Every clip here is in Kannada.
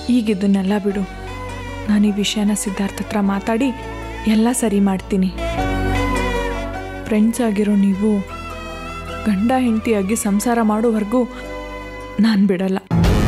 ಈಗ ಇದನ್ನೆಲ್ಲ ಬಿಡು ನಾನು ಈ ವಿಷಯನ ಸಿದ್ಧಾರ್ಥ ಹತ್ರ ಮಾತಾಡಿ ಎಲ್ಲ ಸರಿ ಮಾಡ್ತೀನಿ ಫ್ರೆಂಡ್ಸ್ ಆಗಿರೋ ನೀವು ಗಂಡ ಹೆಂಡತಿಯಾಗಿ ಸಂಸಾರ ಮಾಡೋವರೆಗೂ ನಾನು ಬಿಡಲ್ಲ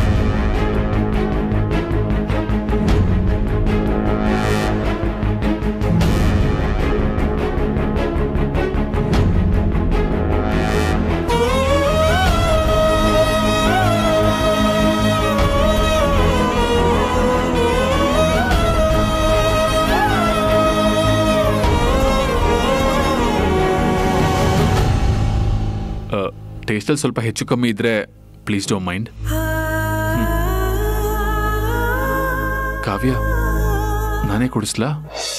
ಟೇಸ್ಟಲ್ಲಿ ಸ್ವಲ್ಪ ಹೆಚ್ಚು ಕಮ್ಮಿ ಇದ್ರೆ ಪ್ಲೀಸ್ ಡೋಂಟ್ ಮೈಂಡ್ ಕಾವ್ಯ ನಾನೇ ಕುಡಿಸ್ಲಾ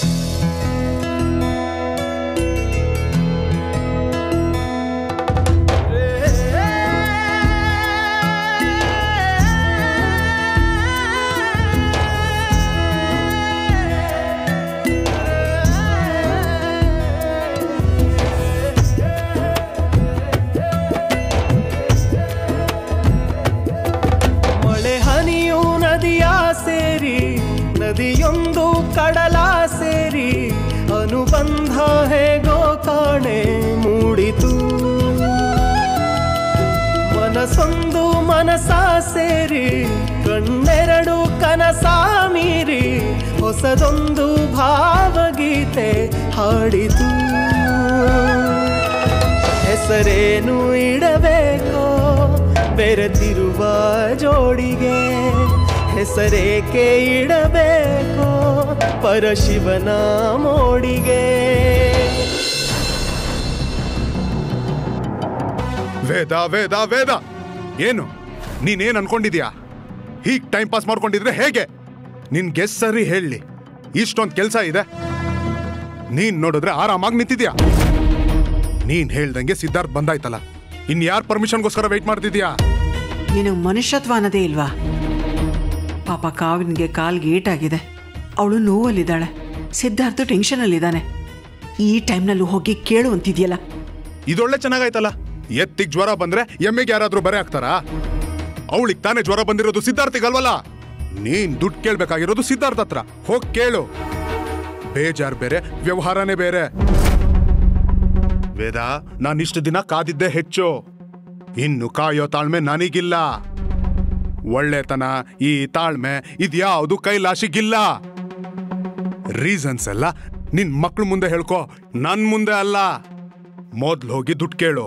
ಮಳೆ ಹನಿಯು ನದಿಯ ಸೇರಿ ನದಿಯೊಂದು ಕಡಲ ಸೇರಿ ಅನುಬಂಧ ಹೇಗೋ ಕಾಣೆ ಮೂಡಿತು ಮನಸೊಂದು ಮನಸ ಸೇರಿ ಕಣ್ಣೆರಡು ಕನಸ ಮೀರಿ ಹೊಸದೊಂದು ಭಾವಗೀತೆ ಹಾಡಿತು ಹೆಸರೇನು ಇಡಬೇಕೋ ಬೆರೆತಿರುವ ಜೋಡಿಗೆ ಹೆಸರೇಕೆ ಇಡಬೇಕೋ ಪರಶಿವನ ಮೋಡಿಗೆ ವೇದ ವೇದ ವೇದ ಏನು ನೀನೇನ್ ಅನ್ಕೊಂಡಿದ್ಯಾ ಹೀಗ್ ಟೈಮ್ ಪಾಸ್ ಮಾಡ್ಕೊಂಡಿದ್ರೆ ಹೇಗೆ ನಿನ್ಗೆ ಸರಿ ಹೇಳಿ ಇಷ್ಟೊಂದ್ ಕೆಲ್ಸ ಇದೆ ನೀನ್ ನೋಡಿದ್ರೆ ಆರಾಮಾಗಿ ನಿಂತಿದ್ಯಾ ನೀನ್ ಹೇಳ್ದಂಗೆ ಸಿದ್ಧಾರ್ಥ್ ಬಂದಾಯ್ತಲ್ಲ ಇನ್ ಯಾರ್ ಪರ್ಮಿಷನ್ಗೋಸ್ಕರ ವೆಯ್ಟ್ ಮಾಡ್ತಿದ್ಯಾ ನಿನಗೆ ಮನುಷ್ಯತ್ವ ಅನ್ನೋದೇ ಇಲ್ವಾ ಪಾಪ ಕಾವಿನಿಗೆ ಕಾಲ್ಗೆ ಏಟಾಗಿದೆ ಅವಳು ನೋವಲ್ಲಿದ್ದಾಳೆ ಸಿದ್ಧಾರ್ಥ ಟೆನ್ಷನಲ್ಲಿದ್ದಾನೆ ಈ ಟೈಮ್ನಲ್ಲೂ ಹೋಗಿ ಕೇಳು ಅಂತಿದ್ಯಲ್ಲ ಇದೊಳ್ಳೆ ಚೆನ್ನಾಗಾಯ್ತಲ್ಲ ಎತ್ತಿಗ್ ಜ್ವರ ಬಂದ್ರೆ ಎಮ್ಮೆಗೆ ಯಾರಾದ್ರೂ ಬರೆ ಆಗ್ತಾರಾ ಅವಳಿಗೆ ತಾನೇ ಜ್ವರ ಬಂದಿರೋದು ಸಿದ್ಧಾರ್ಥಿಗಲ್ವಲ್ಲ ನೀನ್ ದುಡ್ಡು ಕೇಳ್ಬೇಕಾಗಿರೋದು ಸಿದ್ಧಾರ್ಥ ಹತ್ರ ಹೋಗ್ ಕೇಳು ಬೇಜಾರ್ ಬೇರೆ ವ್ಯವಹಾರನೇ ಬೇರೆ ವೇದ ನಾನು ಇಷ್ಟು ದಿನ ಕಾದಿದ್ದೆ ಹೆಚ್ಚು ಇನ್ನು ಕಾಯೋ ತಾಳ್ಮೆ ನನಗಿಲ್ಲ ಒಳ್ಳೆತನ ಈ ತಾಳ್ಮೆ ಇದ್ಯಾವುದು ಕೈಲಾಶಿಗಿಲ್ಲ ರೀಸನ್ಸ್ ಎಲ್ಲ ನಿನ್ ಮಕ್ಳು ಮುಂದೆ ಹೇಳ್ಕೊ ನನ್ ಮುಂದೆ ಅಲ್ಲ ಮೊದ್ಲು ಹೋಗಿ ದುಡ್ಡು ಕೇಳು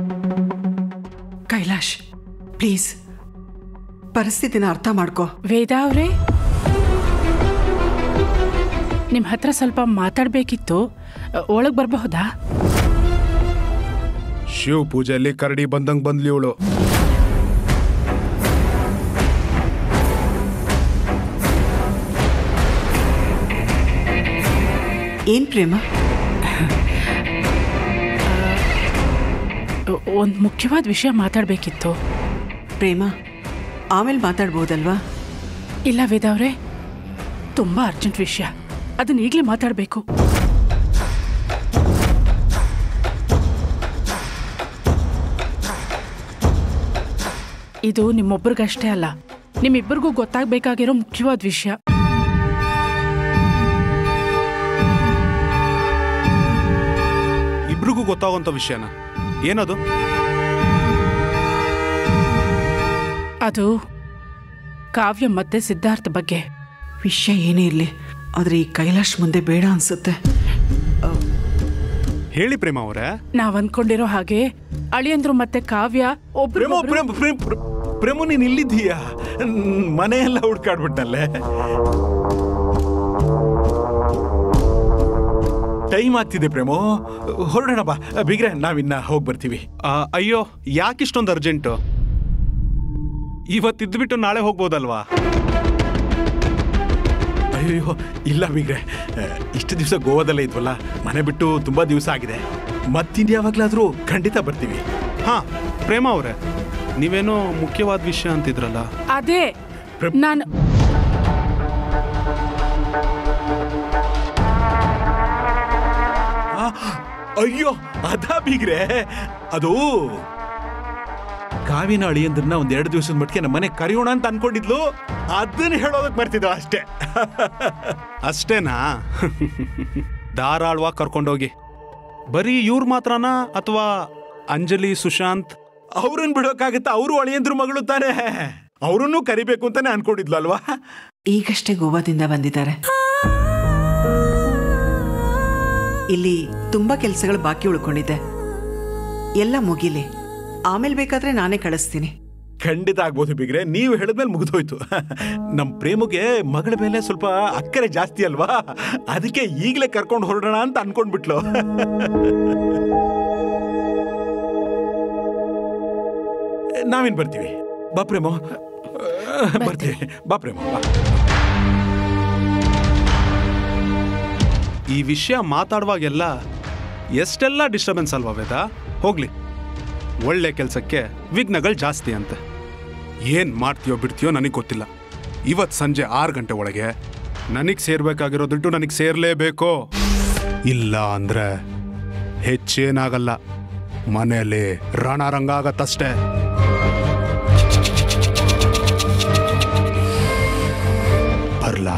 ಕೈಲಾಶ್ ಪ್ಲೀಸ್ ಪರಿಸ್ಥಿತಿನ ಅರ್ಥ ಮಾಡ್ಕೋ ವೇದ ಅವ್ರೆ ನಿಮ್ಮ ಹತ್ರ ಸ್ವಲ್ಪ ಮಾತಾಡಬೇಕಿತ್ತು ಒಳಗೆ ಬರಬಹುದಾ ಶಿವ ಪೂಜೆಯಲ್ಲಿ ಕರಡಿ ಬಂದಂಗ್ ಬಂದ್ಲಿ ಇವಳು ಏನ್ ಪ್ರೇಮ ಒಂದು ಮುಖ್ಯವಾದ ವಿಷಯ ಮಾತಾಡಬೇಕಿತ್ತು ಪ್ರೇಮ ಆಮೇಲೆ ಮಾತಾಡ್ಬೋದಲ್ವಾ ಇಲ್ಲ ವೇದ ಅವರೇ ತುಂಬ ಅರ್ಜೆಂಟ್ ವಿಷಯ ಅದನ್ನ ಈಗಲೇ ಮಾತಾಡಬೇಕು ಇದು ನಿಮ್ಮೊಬ್ರಿಗಷ್ಟೇ ಅಲ್ಲ ನಿಮ್ಮಿಬ್ಬರಿಗೂ ಗೊತ್ತಾಗಬೇಕಾಗಿರೋ ಮುಖ್ಯವಾದ ವಿಷಯ ಇಬ್ರಿಗೂ ಗೊತ್ತಾಗೋಂಥ ವಿಷಯನ ಏನದು ಅದು ಕಾವ್ಯ ಮತ್ತೆ ಸಿದ್ಧಾರ್ಥ ಬಗ್ಗೆ ವಿಷಯ ಏನೇ ಇರಲಿ ಆದ್ರೆ ಈ ಕೈಲಾಶ್ ಮುಂದೆ ಬೇಡ ಅನ್ಸುತ್ತೆ ಹೇಳಿ ಪ್ರೇಮ ಅವರೇ ನಾವ್ ಅನ್ಕೊಂಡಿರೋ ಹಾಗೆ ಅಳಿಯಂದ್ರು ಮತ್ತೆ ಕಾವ್ಯ ಒಬ್ರು ಪ್ರೇಮ ಪ್ರೇಮ ಪ್ರೇಮ ಪ್ರೇಮ- ಪ್ರೇಮ ನೀನ್ ಇಲ್ಲಿದ್ದೀಯಾ ಮನೆ ಎಲ್ಲ ಹುಡ್ಕಾಡ್ಬಿಟ್ಟಲ್ಲೇ ಟೈಮ್ ಆಗ್ತಿದೆ ಪ್ರೇಮೋ ಹೊರಡೋಣ ಬಾ ಬಿಗ್ರೆ ನಾವಿನ್ನ ಹೋಗಿ ಬರ್ತೀವಿ ಆ, ಅಯ್ಯೋ ಯಾಕಿಷ್ಟೊಂದು ಅರ್ಜೆಂಟು ಇವತ್ತಿದ್ಬಿಟ್ಟು ನಾಳೆ ಹೋಗ್ಬೋದಲ್ವಾ ಅಯ್ಯೋ ಇಲ್ಲ ಬಿಗ್ರೆ ಇಷ್ಟು ದಿವಸ ಗೋವಾದಲ್ಲೇ ಇದ್ವಲ್ಲ ಮನೆ ಬಿಟ್ಟು ತುಂಬಾ ದಿವಸ ಆಗಿದೆ ಮತ್ತಿನ್ಯಾವಾಗ್ಲಾದ್ರೂ ಖಂಡಿತ ಬರ್ತೀವಿ ಹಾ ಪ್ರೇಮ ಅವರೇ ನೀವೇನೋ ಮುಖ್ಯವಾದ ವಿಷಯ ಅಂತಿದ್ರಲ್ಲ ಅದೇ ಪ್ರ- ನಾನು ಆ, ಅಯ್ಯೋ ಅದಾ ಬಿಗ್ರೆ ಅದು ಕಾವಿನ ಅಳಿಯಂದ್ರನ್ನ ಒಂದ್ ಎರಡು ದಿವಸದ ಮಟ್ಟಿಗೆ ನಮ್ಮ ಮನೆ ಕರೆಯೋಣ ಅಂತ ಅನ್ಕೊಂಡಿದ್ಲು ಅದನ್ನ ಹೇಳೋದಕ್ ಬರ್ತಿದ್ವು ಅಷ್ಟೇ ಅಷ್ಟೇನಾ ಧಾರಾಳವಾಗಿ ಕರ್ಕೊಂಡೋಗಿ ಬರೀ ಇವ್ರು ಮಾತ್ರನಾ ಅಥವಾ ಅಂಜಲಿ ಸುಶಾಂತ್ ಅವ್ರನ್ನ ಬಿಡೋಕ್ಕಾಗತ್ತಾ ಅವರು ಅಳಿಯಂದ್ರ ಮಗಳು ತಾನೇ ಅವರನ್ನು ಕರಿಬೇಕು ಅಂತಾನೆ ಅನ್ಕೊಂಡಿದ್ಲು ಅಲ್ವಾ ಈಗಷ್ಟೇ ಗೋವಾದಿಂದ ಬಂದಿದ್ದಾರೆ ಇಲ್ಲಿ ತುಂಬಾ ಕೆಲಸಗಳು ಬಾಕಿ ಉಳ್ಕೊಂಡಿದೆ ಎಲ್ಲ ಮುಗಿಲಿ ಆಮೇಲೆ ಬೇಕಾದ್ರೆ ನಾನೇ ಕಳಿಸ್ತೀನಿ ಖಂಡಿತ ಆಗ್ಬೋದು ಬಿಗ್ರೆ ನೀವು ಹೇಳಿದ್ಮೇಲೆ ಮುಗಿದೋಯ್ತು ನಮ್ ಪ್ರೇಮಗೆ ಮಗಳ ಮೇಲೆ ಸ್ವಲ್ಪ ಅಕ್ಕರೆ ಜಾಸ್ತಿ ಅಲ್ವಾ ಅದಕ್ಕೆ ಈಗಲೇ ಕರ್ಕೊಂಡು ಹೊರಡೋಣ ಅಂತ ಅನ್ಕೊಂಡ್ಬಿಟ್ಲು ನಾವೇನ್ ಬರ್ತೀವಿ ಬಾ ಪ್ರೇಮ ಬರ್ತೀವಿ ಬಾ ಪ್ರೇಮ ಬಾ ಈ ವಿಷಯ ಮಾತಾಡುವಾಗೆಲ್ಲ ಎಷ್ಟೆಲ್ಲ ಡಿಸ್ಟರ್ಬೆನ್ಸ್ ಅಲ್ವಾ ವೇದ ಹೋಗ್ಲಿ ಒಳ್ಳೆ ಕೆಲಸಕ್ಕೆ ವಿಘ್ನಗಳು ಜಾಸ್ತಿ ಅಂತೆ ಏನ್ ಮಾಡ್ತೀಯೋ ಬಿಡ್ತೀಯೋ ನನಗೆ ಗೊತ್ತಿಲ್ಲ ಇವತ್ ಸಂಜೆ ಆರು ಗಂಟೆ ಒಳಗೆ ನನಗೆ ಸೇರ್ಬೇಕಾಗಿರೋ ದುಡ್ಡು ನನಗೆ ಸೇರ್ಲೇಬೇಕು ಇಲ್ಲ ಅಂದ್ರೆ ಹೆಚ್ಚೇನಾಗಲ್ಲ ಮನೆಯಲ್ಲಿ ರಣರಂಗ ಆಗತ್ತಷ್ಟೇ ಬರ್ಲಾ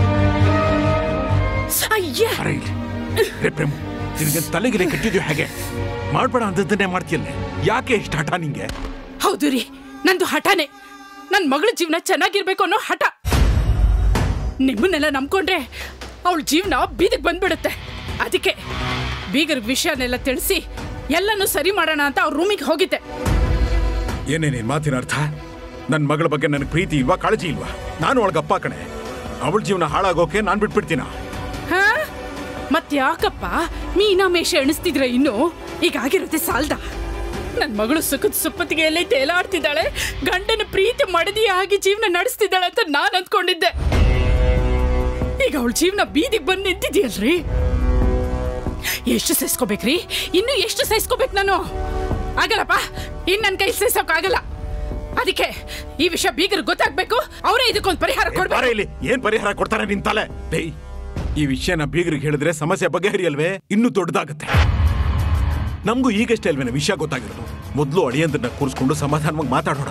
ಅಯ್ಯ ಅರೆ ಇಲ್ಲಿ ರೇ ಪ್ರೇಮ ನಿನಗೆ ತಲೆಗಿಲೆ ಕಟ್ಟಿದ್ಯೋ ಹೇಗೆ ಮಾಡ್ಬೇಡ ಅಂತದನ್ನೇ ಮಾಡ್ತೀಯಲ್ಲೇ ಯಾಕೆ ಇಷ್ಟ ಹಠ ನಿಂಗೆ ಹೌದು ರೀ ನಂದು ಹಠನೇ ನನ್ನ ಮಗಳ ಜೀವನ ಚೆನ್ನಾಗಿರ್ಬೇಕು ಅನ್ನೋ ಹಠ ನಿಮ್ಮನ್ನೆಲ್ಲ ನಂಬ್ಕೊಂಡ್ರೆ ಅವಳ ಜೀವನ ಬೀದಿಗೆ ಬಂದ್ಬಿಡುತ್ತೆ ಅದಕ್ಕೆ ಬೀಗರ ವಿಷಯನೆಲ್ಲ ತಿಳಿಸಿ ಎಲ್ಲನೂ ಸರಿ ಮಾಡೋಣ ಅಂತ ಅವ್ರ ರೂಮಿಗೆ ಹೋಗಿದ್ದೆ ಏನೇ ನೀನ್ ಮಾತಿನ ಅರ್ಥ ನನ್ನ ಮಗಳ ಬಗ್ಗೆ ನನಗೆ ಪ್ರೀತಿ ಇಲ್ವಾ ಕಾಳಜಿ ಇಲ್ವಾ ನಾನು ಒಳಗಪ್ಪ ಕಣೆ ಅವಳ ಜೀವನ ಹಾಳಾಗೋಕೆ ನಾನು ಬಿಟ್ಬಿಡ್ತೀನ ಹಾ ಮತ್ ಯಾಕಪ್ಪ ಮೀನಾಮೇಷ ಎಣಿಸ್ತಿದ್ರ ಇನ್ನು ಈಗ ಆಗಿರುತ್ತೆ ಸಾಲ್ದ ನನ್ ಮಗಳು ಸುಖದ ಸುಪ್ಪತ್ತಿಗೆ ಎಲ್ಲೇ ತೇಲಾಡ್ತಿದ್ದಾಳೆ ಗಂಡನ ಪ್ರೀತಿ ಮಡದಿ ಆಗಿ ಜೀವನ ನಡೆಸ್ತಿದ್ದಾಳೆ ಅಂತ ನಾನ್ ಅಂದ್ಕೊಂಡಿದ್ದೆ ಈಗ ಅವಳ ಜೀವನ ಬೀದಿಗೆ ಬಂದು ನಿಂತಿದ್ಯಲ್ರಿ ಎಷ್ಟು ಸಹಿಸ್ಕೋಬೇಕ್ರಿ ಇನ್ನು ಎಷ್ಟು ಸಹಿಸ್ಕೋಬೇಕು ನಾನು ಆಗಲ್ಲಪ್ಪ ಇನ್ ನನ್ನ ಕೈ ಸಹಿಸೋಕ್ಕಾಗಲ್ಲ ಅದಕ್ಕೆ ಈ ವಿಷಯ ಬೀಗರ್ ಗೊತ್ತಾಗ್ಬೇಕು ಅವರೇ ಇದಕ್ಕೊಂದು ಪರಿಹಾರ ಬಾರ ಕೊಡ್ಬೇಕು ಇಲ್ಲಿ ಏನ್ ಪರಿಹಾರ ಕೊಡ್ತಾರೆ ನಿನ್ ತಲೆ ಡೇಯ್ ಈ ವಿಷಯನ ಬೀಗರಿಗೆ ಹೇಳಿದ್ರೆ ಸಮಸ್ಯೆ ಬಗೆಹರಿಯಲ್ವೇ ಇನ್ನೂ ದೊಡ್ಡದಾಗುತ್ತೆ ನಮಗೂ ಈಗಷ್ಟೇ ಅಲ್ವೇನ ವಿಷಯ ಗೊತ್ತಾಗಿರೋದು ಮೊದಲು ಅಳಿಯಂದ್ರನ್ನ ಕೂರಿಸ್ಕೊಂಡು ಸಮಾಧಾನವಾಗಿ ಮಾತಾಡೋಣ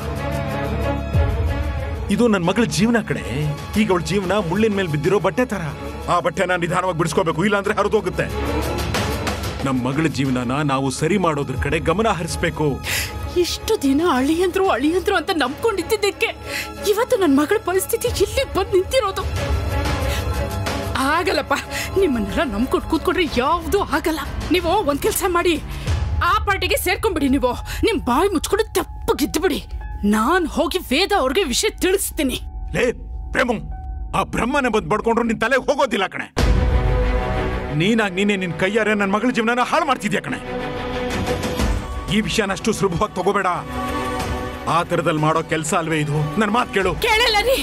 ಇದು ನನ್ನ ಮಗಳ ಜೀವನ ಕಡೆ ಈಗ ಅವಳ ಜೀವನ ಮುಳ್ಳಿನ ಮೇಲೆ ಬಿದ್ದಿರೋ ಬಟ್ಟೆ ತರ ಆ ಬಟ್ಟೆನ ನಿಧಾನವಾಗಿ ಬಿಡಿಸ್ಕೋಬೇಕು ಇಲ್ಲಾಂದ್ರೆ ಹರಿದೋಗುತ್ತೆ ನಮ್ಮ ಮಗಳ ಜೀವನನ ನಾವು ಸರಿ ಮಾಡೋದ್ರ ಕಡೆ ಗಮನ ಹರಿಸ್ಬೇಕು ಇಷ್ಟು ದಿನ ಅಳಿಯಂದ್ರು ಅಳಿಯಂದ್ರು ಅಂತ ನಂಬ್ಕೊಂಡಿದ್ದಕ್ಕೆ ಇವತ್ತು ನನ್ನ ಮಗಳ ಪರಿಸ್ಥಿತಿ ಇಲ್ಲಿ ಬಂದು ನಿಂತಿರೋದು ಆಗಲ್ಲಪ್ಪ ನಿಮ್ಮನ್ನೆಲ್ಲ ನಂಬ್ಕೊಂಡು ಕೂತ್ಕೊಂಡ್ರೆ ಯಾವುದು ಆಗಲ್ಲ ನೀವು ಒಂದ್ ಕೆಲಸ ಮಾಡಿ ಆ ಪಾರ್ಟಿಗೆ ಸೇರ್ಕೊಂಡ್ಬಿಡಿ ನೀವು ನಿಮ್ ಬಾಯಿ ಮುಚ್ಕೊಂಡು ತಪ್ಪಗಿದ್ದು ಬಿಡಿ ನಾನ್ ಹೋಗಿ ವೇದ ಅವ್ರಿಗೆ ವಿಷಯ ತಿಳಿಸ್ತೀನಿ ಲೇ ಪ್ರೇಮು ಆ ಬ್ರಹ್ಮನ ಬಂದ್ ಬಡ್ಕೊಂಡ್ರು ನಿನ್ ತಲೆಗೆ ಹೋಗೋದಿಲ್ಲ ಕಣೆ ನೀನಾಗ್ ನೀನೇ ನಿನ್ ಕೈಯಾರೆ ನನ್ನ ಮಗಳ ಜೀವನನ ಹಾಳು ಮಾಡ್ತಿದ್ಯಾ ಕಣೆ ಈ ವಿಷಯನ ಅಷ್ಟು ಸುಲಭವಾಗಿ ತಗೋಬೇಡ ಆ ತರದಲ್ಲಿ ಮಾಡೋ ಕೆಲಸ ಅಲ್ವೇ ಇದು ನನ್ನ ಮಾತು ಕೇಳು ಕೇಳಲ್ಲ ರೀ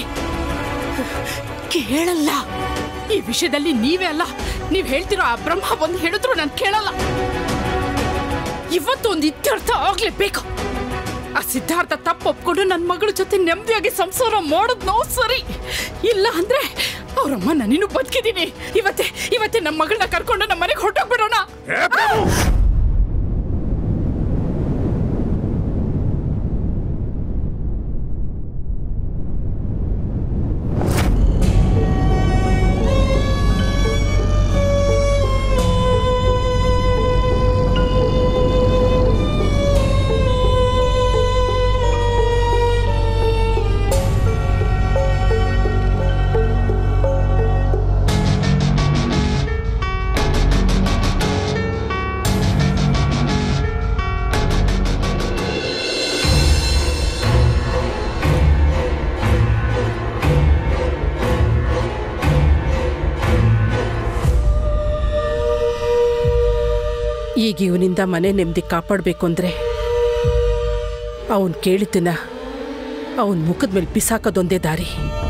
ಕೇಳಲ್ಲ ಈ ವಿಷಯದಲ್ಲಿ ನೀವೇ ಅಲ್ಲ ನೀವ್ ಹೇಳ್ತಿರೋ ಆ ಬ್ರಹ್ಮ ಬಂದು ಹೇಳಿದ್ರು ನಾನು ಕೇಳಲ್ಲ ಇವತ್ತು ಒಂದು ಇತ್ಯರ್ಥ ಆಗ್ಲೇಬೇಕು ಆ ಸಿದ್ಧಾರ್ಥ ತಪ್ಪು ಒಪ್ಕೊಂಡು ನನ್ನ ಮಗಳ ಜೊತೆ ನೆಮ್ಮದಿಯಾಗಿ ಸಂಸಾರ ಮಾಡೋದ್ ನಾವು ಸರಿ ಇಲ್ಲ ಅಂದ್ರೆ ಅವ್ರಮ್ಮ ನಾನಿನ್ನು ಬದುಕಿದ್ದೀನಿ ಇವತ್ತೇ ಇವತ್ತೇ ನಮ್ಮ ಮಗಳನ್ನ ಕರ್ಕೊಂಡು ನಮ್ಮ ಮನೆಗೆ ಹೊರಟೋಗ್ಬಿಡೋಣ ಏ ಪ್ರೇಮು! ಈಗ ಇವನಿಂದ ಮನೆ ನೆಮ್ಮದಿ ಕಾಪಾಡಬೇಕು ಅಂದ್ರೆ ಅವನ್ ಕೇಳಿದ್ದನ್ನ ಅವನ್ ಮುಖದ ಮೇಲೆ ಬಿಸಾಕೋದೊಂದೇ ದಾರಿ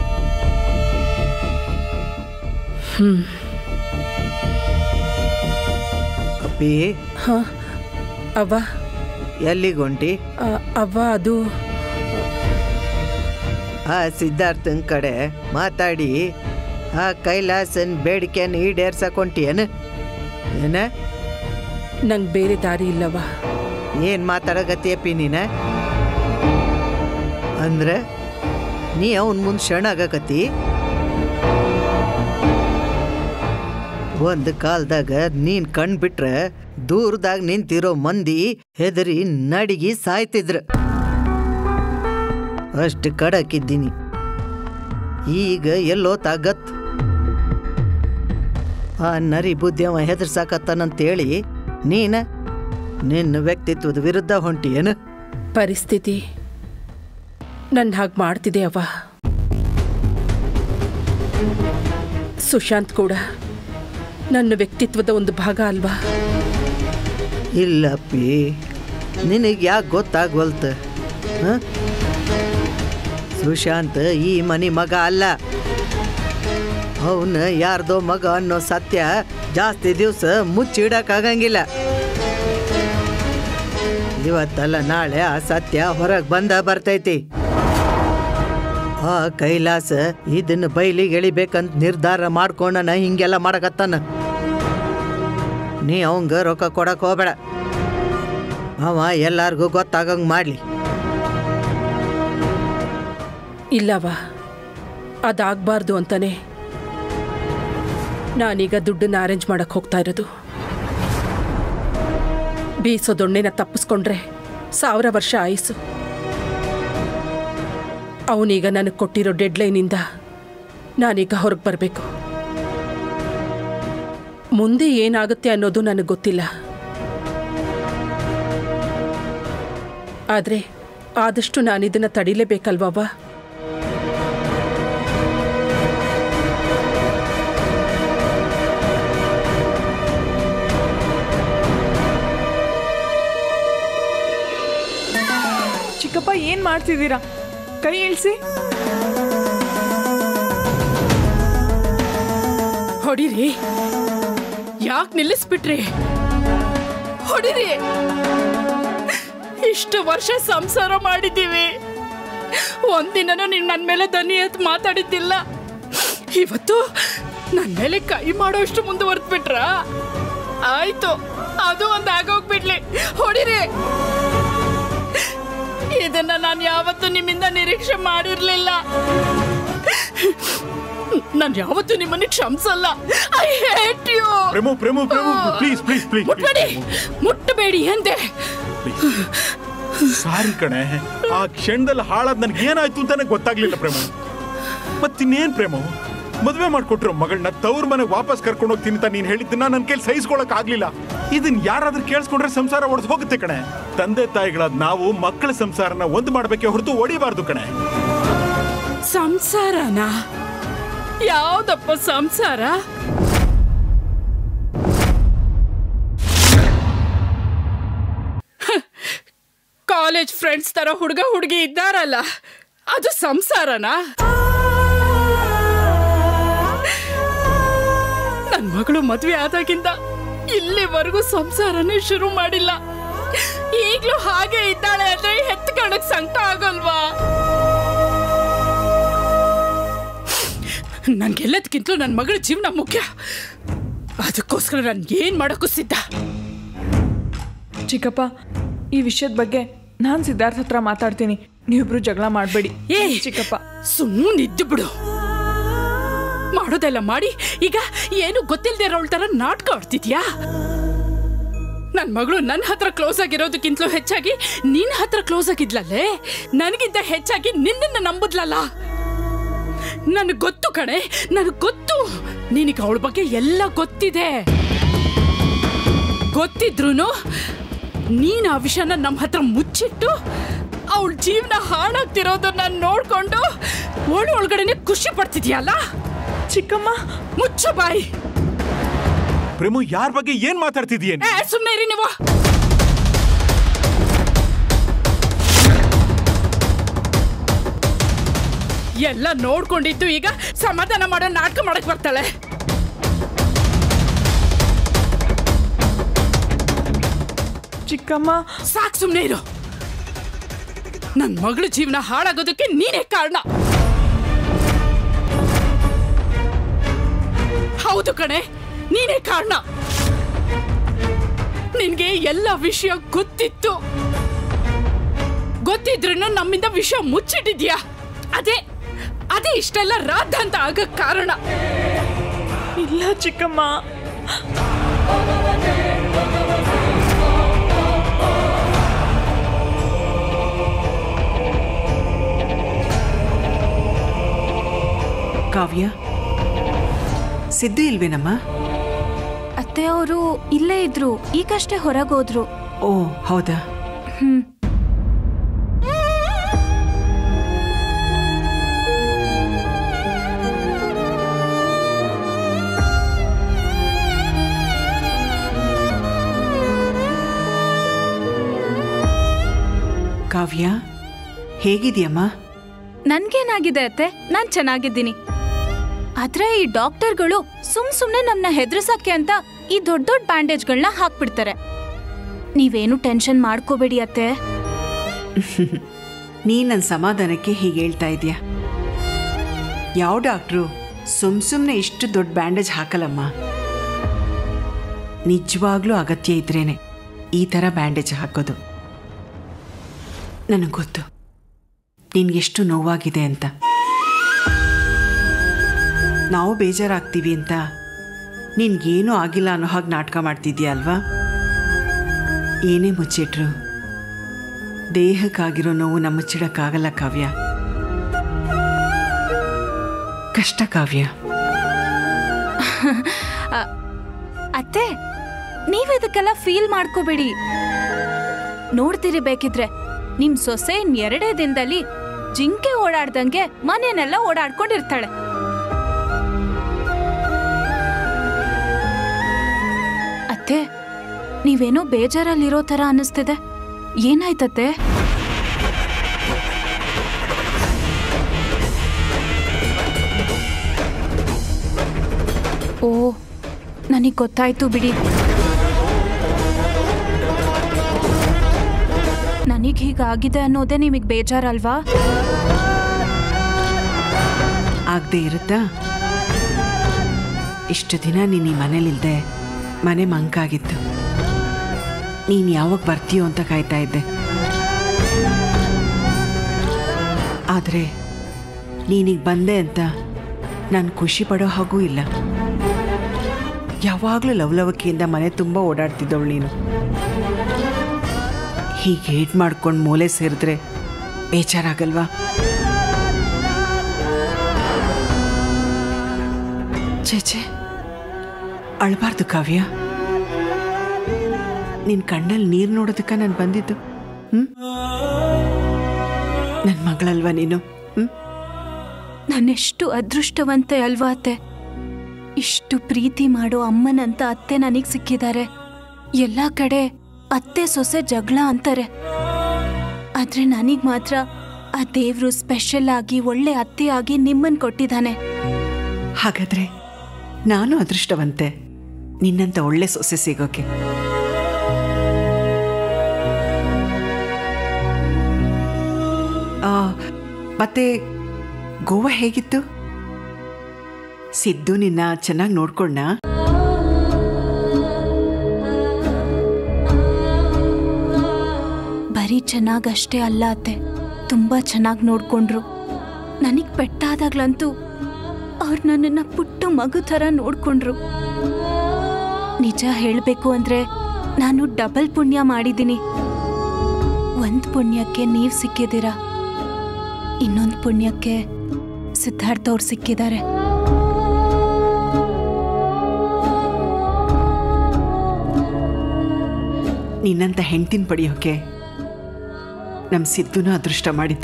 ಅಪ್ಪಿ ಹ ಅವ್ವ ಎಲ್ಲಿಗೊಂಟಿ ಆ, ಅವ್ವ ಅದು ಆ ಸಿದ್ಧಾರ್ಥನ್ ಕಡೆ ಮಾತಾಡಿ ಆ ಕೈಲಾಸನ್ ಬೇಡಿಕೆನ ಈಡೇರ್ಸಕೊಂಟಿಯೇನು ಏನ ನಂಗೆ ಬೇರೆ ದಾರಿ ಇಲ್ಲವ್ವ ಏನ್ ಮಾತಾಡಕತ್ತೀಯಪ್ಪಿ ನೀನ ಅಂದ್ರೆ ನೀ ಅವನ ಮುಂದೆ ಶರಣಾಗಕತ್ತಿ ಒಂದು ಕಾಲದಾಗ ನೀನ್ ಕಣ್ ಬಿಟ್ರೆ ದೂರದಾಗ ನಿಂತಿರೋ ಮಂದಿ ಹೆದರಿ ನಡಿಗಿ ಸಾಯ್ತಿದ್ರ ಅಷ್ಟು ಕಡಕಿದ್ದೀನಿ ಈಗ ಎಲ್ಲೋ ತಾಗತ್ ಆ ನರಿ ಬುದ್ಧಿ ಅವ ಹೆದರ್ಸಾಕತ್ತಾನಂತೇಳಿ ನೀನ ನಿನ್ನ ವ್ಯಕ್ತಿತ್ವದ ವಿರುದ್ಧ ಹೊಂಟಿ ಏನು ಪರಿಸ್ಥಿತಿ ನನ್ನ ಹಾಗೆ ಮಾಡ್ತಿದೆ ಅವ್ವ ಸುಶಾಂತ್ ಕೂಡ ನನ್ನ ವ್ಯಕ್ತಿತ್ವದ ಒಂದು ಭಾಗ ಅಲ್ವಾ ಇಲ್ಲಪ್ಪಿ ನಿನಗೆ ಯಾಕೆ ಗೊತ್ತಾಗ್ವಲ್ತ ಹ? ಸುಶಾಂತ್ ಈ ಮನಿ ಮಗ ಅಲ್ಲ ಅವನು ಯಾರ್ದೋ ಮಗ ಅನ್ನೋ ಸತ್ಯ ಜಾಸ್ತಿ ದಿವಸ ಮುಚ್ಚಿಡಕ್ಕಾಗಂಗಿಲ್ಲ ಇವತ್ತಲ್ಲ ನಾಳೆ ಆ ಸತ್ಯ ಹೊರಗೆ ಬಂದ ಬರ್ತೈತಿ ಆ ಕೈಲಾಸ ಇದನ್ನ ಬೈಲಿಗೆ ಎಳಿಬೇಕಂತ ನಿರ್ಧಾರ ಮಾಡ್ಕೊಂಡನ ಹಿಂಗೆಲ್ಲ ಮಾಡಕತ್ತಾನ ನೀ ಅವಂಗ ರೊಕ್ಕ ಕೊಡಕ್ ಹೋಗ್ಬೇಡ ಅವ ಎಲ್ಲಾರ್ಗೂ ಗೊತ್ತಾಗಂಗ್ ಮಾಡ್ಲಿ ಇಲ್ಲವ ಅದಾಗಬಾರ್ದು ಅಂತಾನೆ ನಾನೀಗ ದುಡ್ಡನ್ನ ಅರೇಂಜ್ ಮಾಡಕ್ಕೆ ಹೋಗ್ತಾ ಇರೋದು ಬೀಸೋ ದೊಣ್ಣೆನ ತಪ್ಪಿಸ್ಕೊಂಡ್ರೆ ಸಾವಿರ ವರ್ಷ ಆಯುಸ್ಸು ಅವನೀಗ ನನಗೆ ಕೊಟ್ಟಿರೋ ಡೆಡ್ಲೈನಿಂದ ನಾನೀಗ ಹೊರಗೆ ಬರಬೇಕು ಮುಂದೆ ಏನಾಗುತ್ತೆ ಅನ್ನೋದು ನನಗೆ ಗೊತ್ತಿಲ್ಲ ಆದರೆ ಆದಷ್ಟು ನಾನಿದನ್ನು ತಡಿಲೇಬೇಕಲ್ವವ್ವ ಚಿಕ್ಕಪ್ಪ ಏನ್ ಮಾಡ್ತಿದ್ದೀರಾ ಕೈ ಇಳಿಸಿ ಹೊಡಿರಿ ಯಾಕೆ ನಿಲ್ಲಿಸ್ಬಿಟ್ರಿ ಹೊಡಿರಿ ಇಷ್ಟು ವರ್ಷ ಸಂಸಾರ ಮಾಡಿದ್ದೀವಿ ಒಂದಿನನೂ ನೀವು ನನ್ನ ಮೇಲೆ ದನಿ ಎತ್ತು ಮಾತಾಡಿದ್ದಿಲ್ಲ ಇವತ್ತು ನನ್ನ ಮೇಲೆ ಕೈ ಮಾಡೋಷ್ಟು ಮುಂದುವರೆದ್ಬಿಟ್ರ ಆಯ್ತು ಅದು ಒಂದು ಆಗೋಗ್ಬಿಡ್ಲಿ ಹೊಡಿರಿ ಇದನ್ನ ನಾನು ಯಾವತ್ತೂ ನಿಮ್ಮಿಂದ ನಿರೀಕ್ಷೆ ಮಾಡಿರ್ಲಿಲ್ಲ ನಾನು ಯಾವತ್ತೂ ನಿಮ್ಮನ್ನ ಕ್ಷಮಿಸಲ್ಲ I hate you Prem Prem Prem please please please ಮುಟ್ಬೇಡಿ ಮುಟ್ಟಬೇಡಿ ಎಂದೆ ಸಾರಿ ಕಣೆ ಆ ಕ್ಷಣದಲ್ಲಿ ಹಾಳಾದ್ ನನ್ಗೆ ಏನಾಯ್ತು ಅಂತಾನೆ ಗೊತ್ತಾಗ್ಲಿಲ್ಲ ಪ್ರೇಮು ಮತ್ತಿನ್ನೇನ್ ಪ್ರೇಮು ಮದ್ವೆ ಮಾಡ್ಕೊಟ್ರು ಮಗಳನ್ನ ತವ್ರ ಮನೆಗೆ ವಾಪಸ್ ಕರ್ಕೊಂಡು ಹೋಗ್ತೀನಿ ಅಂತ ನೀನ್ ಹೇಳಿದ್ದನ್ನ ನನ್ನ ಕೈಲಿ ಸಹಿಸ್ಕೊಳಕ್ ಆಗ್ಲಿಲ್ಲ ಇದನ್ ಯಾರಾದ್ರೂ ಕೇಳಿಸ್ಕೊಂಡ್ರೆ ಸಂಸಾರ ಒಡೆದು ಹೋಗುತ್ತೆ ಕಣೆ ತಂದೆ ತಾಯಿಗಳಾದ ನಾವು ಮಕ್ಕಳ ಸಂಸಾರನ ಒಂದು ಮಾಡ್ಬೇಕೆ ಹೊರತು ಹೊಡಿಬಾರ್ದು ಕಣೆ ಸಂಸಾರನ ಯಾವ್ದಪ್ಪ ಸಂಸಾರ ಕಾಲೇಜ್ ಫ್ರೆಂಡ್ಸ್ ತರ ಹುಡುಗ ಹುಡುಗಿ ಇದ್ದಾರಲ್ಲ ಅದು ಸಂಸಾರನಾ ನನ್ ಮಗಳು ಮದ್ವೆ ಆದಾಗಿಂದ ಇಲ್ಲಿವರೆಗೂ ಸಂಸಾರನೇ ಶುರು ಮಾಡಿಲ್ಲ ಈಗ್ಲೂ ಹಾಗೆ ಇದ್ದಾಳೆ ಅಂದ್ರೆ ಹೆತ್ಕಣಕ್ ಸಂಕಟ ಆಗಲ್ವಾ ನನ್ಗೆಲ್ಲದಕ್ಕಿಂತಲೂ ನನ್ನ ಮಗಳ ಜೀವನ ಮುಖ್ಯ ಅದಕ್ಕೋಸ್ಕರ ನಾನು ಏನ್ ಮಾಡಕ್ಕೂ ಸಿದ್ಧ ಚಿಕ್ಕಪ್ಪ ಈ ವಿಷಯದ ಬಗ್ಗೆ ನಾನು ಸಿದ್ಧಾರ್ಥ ಹತ್ರ ಮಾತಾಡ್ತೀನಿ ನೀವಿಬ್ರು ಜಗಳ ಮಾಡಬೇಡಿ ಏ ಚಿಕ್ಕಪ್ಪ ಸುಮ್ಮನೆ ಇದ್ದು ಬಿಡು ಮಾಡೋದೆಲ್ಲ ಮಾಡಿ ಈಗ ಏನು ಗೊತ್ತಿಲ್ಲದೆ ಇರೋಳ್ ತರ ನಾಟಕ ಆಡ್ತಿದ್ಯಾ ನನ್ ಮಗಳು ನನ್ನ ಹತ್ರ ಕ್ಲೋಸ್ ಆಗಿರೋದಕ್ಕಿಂತಲೂ ಹೆಚ್ಚಾಗಿ ನಿನ್ನ ಹತ್ರ ಕ್ಲೋಸ್ ಆಗಿದ್ಲಲ್ಲೇ ನನಗಿಂತ ಹೆಚ್ಚಾಗಿ ನಿನ್ನನ್ನು ನಂಬುದ್ಲಲ್ಲ ನನಗೆ ಗೊತ್ತು ಕಣೆ ನನಗೆ ಗೊತ್ತು ನಿನಗೆ ಅವಳ ಬಗ್ಗೆ ಎಲ್ಲ ಗೊತ್ತಿದೆ ಗೊತ್ತಿದ್ರೂ ನೀನು ಆ ವಿಷಯನ ನಮ್ಮ ಹತ್ರ ಮುಚ್ಚಿಟ್ಟು ಅವಳ ಜೀವನ ಹಾಳಾಗ್ತಿರೋದನ್ನ ನೋಡ್ಕೊಂಡು ಒಳ ಒಳಗಡೆನೆ ಖುಷಿ ಪಡ್ತಿದ್ಯಲ್ಲ ಚಿಕ್ಕಮ್ಮ ಮುಚ್ಚು ಬಾಯಿ ಪ್ರೇಮು ಯಾರ ಬಗ್ಗೆ ಏನ್ ಮಾತಾಡ್ತಿದೀಯೇನು ಏ ಸುಮ್ಮನೆ ಇರಿ ನೀವು ಎಲ್ಲ ನೋಡ್ಕೊಂಡಿದ್ದು ಈಗ ಸಮಾಧಾನ ಮಾಡೋ ನಾಟಕ ಮಾಡಕ್ ಬರ್ತಾಳೆ ಚಿಕ್ಕಮ್ಮ ಸಾಕ್ ಸುಮ್ಮನೆ ಇರು ನನ್ನ ಮಗಳ ಜೀವನ ಹಾಳಾಗೋದಕ್ಕೆ ನೀನೇ ಕಾರಣ ಹೌದು ಕಣೆ ನೀನೇ ಕಾರಣ ನಿನ್ಗೆ ಎಲ್ಲ ವಿಷಯ ಗೊತ್ತಿತ್ತು ಗೊತ್ತಿದ್ದು ಇದ್ರೂ ನಮ್ಮಿಂದ ವಿಷಯ ಮುಚ್ಚಿಟ್ಟಿದ್ಯಾ ಅದೇ ಅದೇ ಇಷ್ಟೆಲ್ಲ ರಾದ್ಧಾಂತ ಆಗಕ್ ಕಾರಣ ಇಲ್ಲ ಚಿಕ್ಕಮ್ಮ ಕಾವ್ಯ ಸಿದ್ದು ಇಲ್ವೇನಮ್ಮ ಅತ್ತೆ ಅವರು ಇಲ್ಲೇ ಇದ್ರು ಈಗಷ್ಟೇ ಹೊರಗೋದ್ರು ಓ ಹೌದಾ ಹ್ಮ್ ಕಾವ್ಯ ಹೇಗಿದೆಯಮ್ಮ ನನ್ಗೇನಾಗಿದೆ ಅತ್ತೆ ನಾನ್ ಚೆನ್ನಾಗಿದ್ದೀನಿ ಆದ್ರೆ ಈ ಡಾಕ್ಟರ್ಗಳು ಸುಮ್ ಸುಮ್ನೆ ನಮ್ನ ಹೆದರ್ಸಕ್ಕೆ ಅಂತ ಈ ದೊಡ್ಡ ದೊಡ್ಡ ಬ್ಯಾಂಡೇಜ್ಗಳನ್ನ ಹಾಕ್ಬಿಡ್ತಾರೆ ನೀವೇನು ಟೆನ್ಷನ್ ಮಾಡ್ಕೋಬೇಡಿ ಅತ್ತೆ ನೀ ನನ್ನ ಸಮಾಧಾನಕ್ಕೆ ಹೀಗೆ ಹೇಳ್ತಾ ಇದೀಯ ಯಾವ ಡಾಕ್ಟ್ರು ಸುಮ್ ಸುಮ್ಮನೆ ಇಷ್ಟು ದೊಡ್ಡ ಬ್ಯಾಂಡೇಜ್ ಹಾಕಲ್ಲಮ್ಮ ನಿಜವಾಗ್ಲೂ ಅಗತ್ಯ ಇದ್ರೇನೆ ಈ ಥರ ಬ್ಯಾಂಡೇಜ್ ಹಾಕೋದು ನನಗೆ ಗೊತ್ತು ನಿನ್ಗೆಷ್ಟು ನೋವಾಗಿದೆ ಅಂತ ನಾವು ಬೇಜಾರಾಗ್ತೀವಿ ಅಂತ ನಿನ್ಗೇನೂ ಆಗಿಲ್ಲ ಅನ್ನೋ ಹಾಗೆ ನಾಟಕ ಮಾಡ್ತಿದ್ಯಾ ಅಲ್ವಾ ಏನೇ ಮುಚ್ಚಿಟ್ರು ದೇಹಕ್ಕಾಗಿರೋ ನೋವು ನಮ್ಮ ಮುಚ್ಚಿಡಕ್ಕಾಗಲ್ಲ ಕಾವ್ಯ ಕಷ್ಟ ಕಾವ್ಯ ಅತ್ತೆ ನೀವ್ ಇದಕ್ಕೆಲ್ಲ ಫೀಲ್ ಮಾಡ್ಕೋಬೇಡಿ ನೋಡ್ತೀರಿ ಬೇಕಿದ್ರೆ ನಿಮ್ ಸೊಸೆ ಇನ್ ಎರಡೇ ದಿನದಲ್ಲಿ ಜಿಂಕೆ ಓಡಾಡ್ದಂಗೆ ಮನೆನೆಲ್ಲ ಓಡಾಡ್ಕೊಂಡಿರ್ತಾಳೆ ಅತ್ತೆ ನೀವೇನೋ ಬೇಜಾರಲ್ಲಿರೋ ತರ ಅನ್ನಿಸ್ತಿದೆ ಏನಾಯ್ತತ್ತೆ ಓ ನನಗ್ ಗೊತ್ತಾಯ್ತು ಬಿಡಿ ನನಗ್ ಹೀಗಾಗಿದೆ ಅನ್ನೋದೇ ನಿಮಗ್ ಬೇಜಾರಲ್ವಾ ಆಗದೆ ಇರುತ್ತಾ ಇಷ್ಟು ದಿನ ನೀನು ಈ ಮನೇಲಿಲ್ದೆ ಮನೆ ಮಂಕಾಗಿತ್ತು ನೀನು ಯಾವಾಗ ಬರ್ತೀಯೋ ಅಂತ ಕಾಯ್ತಾ ಇದ್ದೆ ಆದರೆ ನೀನೀಗ ಬಂದೆ ಅಂತ ನಾನು ಖುಷಿ ಪಡೋ ಹಾಗೂ ಇಲ್ಲ ಯಾವಾಗಲೂ ಲವಲವಿಕೆಯಿಂದ ಮನೆ ತುಂಬ ಓಡಾಡ್ತಿದ್ದವಳು ನೀನು ಹೀಗೆ ಹೇಟ್ ಮಾಡ್ಕೊಂಡು ಮೂಲೆ ಸೇರಿದ್ರೆ ಬೇಜಾರಾಗಲ್ವಾ ಚೇಚೆ ಅಳಬಾರ್ದು ಕಾವ್ಯ ನಿನ್ ಕಣ್ಣಲ್ಲಿ ನೀರು ನೋಡೋದಕ್ಕ ನಾನು ಬಂದಿದ್ದು ಹ್ಮ್ ನನ್ನ ಮಗಳಲ್ವಾ ನೀನು ಹ್ಮ್ ನಾನೆಷ್ಟು ಅದೃಷ್ಟವಂತೆ ಅಲ್ವಾ ಅತ್ತೆ ಇಷ್ಟು ಪ್ರೀತಿ ಮಾಡೋ ಅಮ್ಮನಂತ ಅತ್ತೆ ನನಗ್ ಸಿಕ್ಕಿದ್ದಾರೆ ಎಲ್ಲಾ ಕಡೆ ಅತ್ತೆ ಸೊಸೆ ಜಗಳ ಅಂತಾರೆ ಆದ್ರೆ ನನಗ್ ಮಾತ್ರ ಆ ದೇವ್ರು ಸ್ಪೆಷಲ್ ಆಗಿ ಒಳ್ಳೆ ಅತ್ತೆ ಆಗಿ ನಿಮ್ಮನ್ ಕೊಟ್ಟಿದ್ದಾನೆ ಹಾಗಾದ್ರೆ ನಾನು ಅದೃಷ್ಟವಂತೆ ನಿನ್ನಂತ ಒಳ್ಳೆ ಸೊಸೆ ಸಿಗೋಕೆ ಆ, ಮತ್ತೆ ಗೋವಾ ಹೇಗಿತ್ತು ಸಿದ್ದು ನಿನ್ನ ಚೆನ್ನಾಗಿ ನೋಡ್ಕೊಂಡ ಬರೀ ಚೆನ್ನಾಗಷ್ಟೇ ಅಲ್ಲ ಅತ್ತೆ ತುಂಬಾ ಚೆನ್ನಾಗಿ ನೋಡ್ಕೊಂಡ್ರು ನನಗ್ ಪೆಟ್ಟಾದಾಗ್ಲಂತೂ ಅವ್ರು ನನ್ನನ್ನ ಪುಟ್ಟ ಮಗು ಥರ ನೋಡ್ಕೊಂಡ್ರು ನಿಜ ಹೇಳಬೇಕು ಅಂದ್ರೆ ನಾನು ಡಬಲ್ ಪುಣ್ಯ ಮಾಡಿದ್ದೀನಿ ಒಂದ್ ಪುಣ್ಯಕ್ಕೆ ನೀವ್ ಸಿಕ್ಕಿದ್ದೀರಾ ಇನ್ನೊಂದ್ ಪುಣ್ಯಕ್ಕೆ ಸಿದ್ಧಾರ್ಥ ಅವ್ರು ಸಿಕ್ಕಿದ್ದಾರೆ ನಿನ್ನಂತ ಹೆಂಡ್ತಿನ ಪಡೆಯೋಕೆ ನಮ್ಮ ಸಿದ್ದುನೂ ಅದೃಷ್ಟ ಮಾಡಿದ್ದ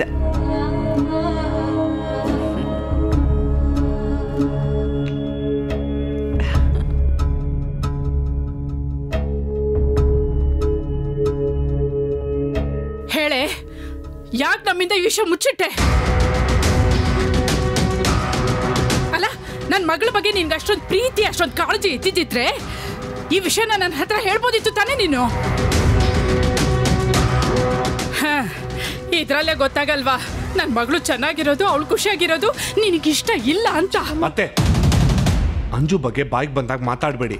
ಹೇಳೆ ಯಾಕೆ ನಮ್ಮಿಂದ ಈ ವಿಷಯ ಮುಚ್ಚಿಟ್ಟೆ ಅಲ್ಲ ನನ್ನ ಮಗಳ ಬಗ್ಗೆ ನಿನ್ಗೆ ಅಷ್ಟೊಂದು ಪ್ರೀತಿ ಅಷ್ಟೊಂದು ಕಾಳಜಿ ಇದ್ದಿದ್ದಿದ್ರೆ ಈ ವಿಷಯನ ನನ್ನ ಹತ್ರ ಹೇಳ್ಬೋದಿತ್ತು ತಾನೇ ನೀನು ಹ, ಇದ್ರಲ್ಲೇ ಗೊತ್ತಾಗಲ್ವಾ ನನ್ನ ಮಗಳು ಚೆನ್ನಾಗಿರೋದು ಅವಳು ಖುಷಿಯಾಗಿರೋದು ನಿನಗಿಷ್ಟ ಇಲ್ಲ ಅಂತ ಮತ್ತೆ ಅಂಜು ಬಗ್ಗೆ ಬಾಯಿಗೆ ಬಂದಾಗ ಮಾತಾಡಬೇಡಿ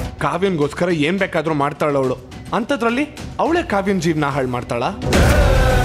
ಕಾವ್ಯನ್ಗೋಸ್ಕರ ಏನ್ ಬೇಕಾದ್ರೂ ಮಾಡ್ತಾಳ ಅವಳು ಅಂಥದ್ರಲ್ಲಿ ಅವಳೇ ಕಾವ್ಯನ್ ಜೀವನ ಹಾಳು ಮಾಡ್ತಾಳ